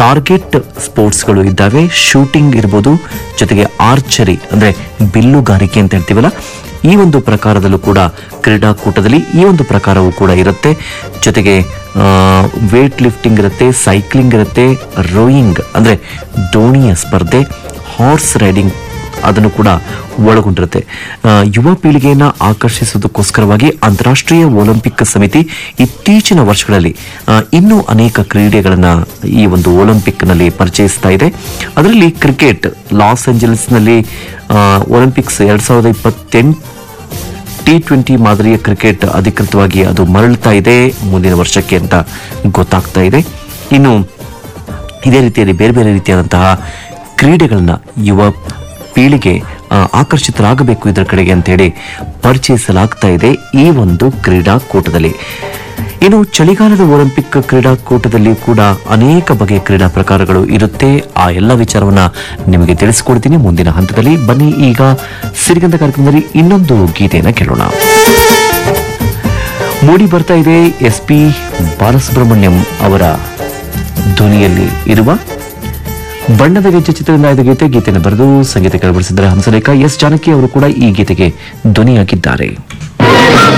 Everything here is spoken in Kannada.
ಟಾರ್ಗೆಟ್ ಸ್ಪೋರ್ಟ್ಸ್ಗಳು ಇದ್ದಾವೆ ಶೂಟಿಂಗ್ ಇರ್ಬೋದು ಜೊತೆಗೆ ಆರ್ಚರಿ ಅಂದ್ರೆ ಬಿಲ್ಲುಗಾರಿಕೆ ಅಂತ ಹೇಳ್ತೀವಲ್ಲ ಈ ಒಂದು ಪ್ರಕಾರದಲ್ಲೂ ಕೂಡ ಕ್ರೀಡಾಕೂಟದಲ್ಲಿ ಈ ಒಂದು ಪ್ರಕಾರವೂ ಕೂಡ ಇರುತ್ತೆ ಜೊತೆಗೆ ವೇಟ್ ಲಿಫ್ಟಿಂಗ್ ಇರುತ್ತೆ ಸೈಕ್ಲಿಂಗ್ ಇರುತ್ತೆ ರೋಯಿಂಗ್ ಅಂದ್ರೆ ದೋಣಿಯ ಸ್ಪರ್ಧೆ ಹಾರ್ಸ್ ರೈಡಿಂಗ್ ಅದನ್ನು ಕೂಡ ಒಳಗೊಂಡಿರುತ್ತೆ ಆ, ಯುವ ಪೀಳಿಗೆಯನ್ನ ಆಕರ್ಷಿಸುವುದಕ್ಕೋಸ್ಕರವಾಗಿ ಅಂತಾರಾಷ್ಟ್ರೀಯ ಒಲಿಂಪಿಕ್ ಸಮಿತಿ ಇತ್ತೀಚಿನ ವರ್ಷಗಳಲ್ಲಿ ಆ, ಇನ್ನೂ ಅನೇಕ ಕ್ರೀಡೆಗಳನ್ನ ಈ ಒಂದು ಒಲಿಂಪಿಕ್ನಲ್ಲಿ ಪರಿಚಯಿಸ್ತಾ ಇದೆ ಅದರಲ್ಲಿ ಕ್ರಿಕೆಟ್ ಲಾಸ್ ಏಂಜಲೀಸ್ನಲ್ಲಿ ಆ, ಒಲಿಂಪಿಕ್ಸ್ ಎರಡ್ ಸಾವಿರದ ಇಪ್ಪತ್ತೆಂಟು ಟಿ ಟ್ವೆಂಟಿ ಮಾದರಿಯ ಕ್ರಿಕೆಟ್ ಅಧಿಕೃತವಾಗಿ ಅದು ಮರಳ್ತಾ ಇದೆ ಮುಂದಿನ ವರ್ಷಕ್ಕೆ ಅಂತ ಗೊತ್ತಾಗ್ತಾ ಇದೆ ಇನ್ನು ಇದೇ ರೀತಿಯಲ್ಲಿ ಬೇರೆ ಬೇರೆ ರೀತಿಯಾದಂತಹ ಕ್ರೀಡೆಗಳನ್ನ ಯುವ ಪೀಳಿಗೆ ಆ, ಆಕರ್ಷಿತರಾಗಬೇಕು ಇದರ ಕಡೆಗೆ ಅಂತೇಳಿ ಪರಿಚಯಿಸಲಾಗ್ತಾ ಇದೆ ಈ ಒಂದು ಕ್ರೀಡಾಕೂಟದಲ್ಲಿ ಇನ್ನು ಚಳಿಗಾಲದ ಒಲಿಂಪಿಕ್ ಕ್ರೀಡಾಕೂಟದಲ್ಲಿ ಕೂಡ ಅನೇಕ ಬಗೆಯ ಕ್ರೀಡಾ ಪ್ರಕಾರಗಳು ಇರುತ್ತೆ ಆ ಎಲ್ಲ ವಿಚಾರವನ್ನ ನಿಮಗೆ ತಿಳಿಸಿಕೊಡ್ತೀನಿ ಮುಂದಿನ ಹಂತದಲ್ಲಿ ಬನ್ನಿ ಈಗ ಸಿರಿಗಂಧ ಕಾರ್ಯಕ್ರಮದಲ್ಲಿ ಇನ್ನೊಂದು ಗೀತೆಯನ್ನ ಕೇಳೋಣ ಮೂಡಿ ಬರ್ತಾ ಇದೆ ಎಸ್ ಪಿ ಬಾಲಸುಬ್ರಹ್ಮಣ್ಯಂ ಅವರ ಧ್ವನಿಯಲ್ಲಿ ಇರುವ ಬಣ್ಣದ ಗೆಜ್ಜೆ ಚಿತ್ರದಿಂದ ಆಯ್ದ ಗೀತೆ ಗೀತೆಯನ್ನು ಬರೆದು ಸಂಗೀತ ಕೆಳಬಡಿಸಿದ್ದಾರೆ ಹಂಸಲೇಖ ಎಸ್ ಜಾನಕಿ ಅವರು ಕೂಡ ಈ ಗೀತೆಗೆ ಧ್ವನಿಯಾಗಿದ್ದಾರೆ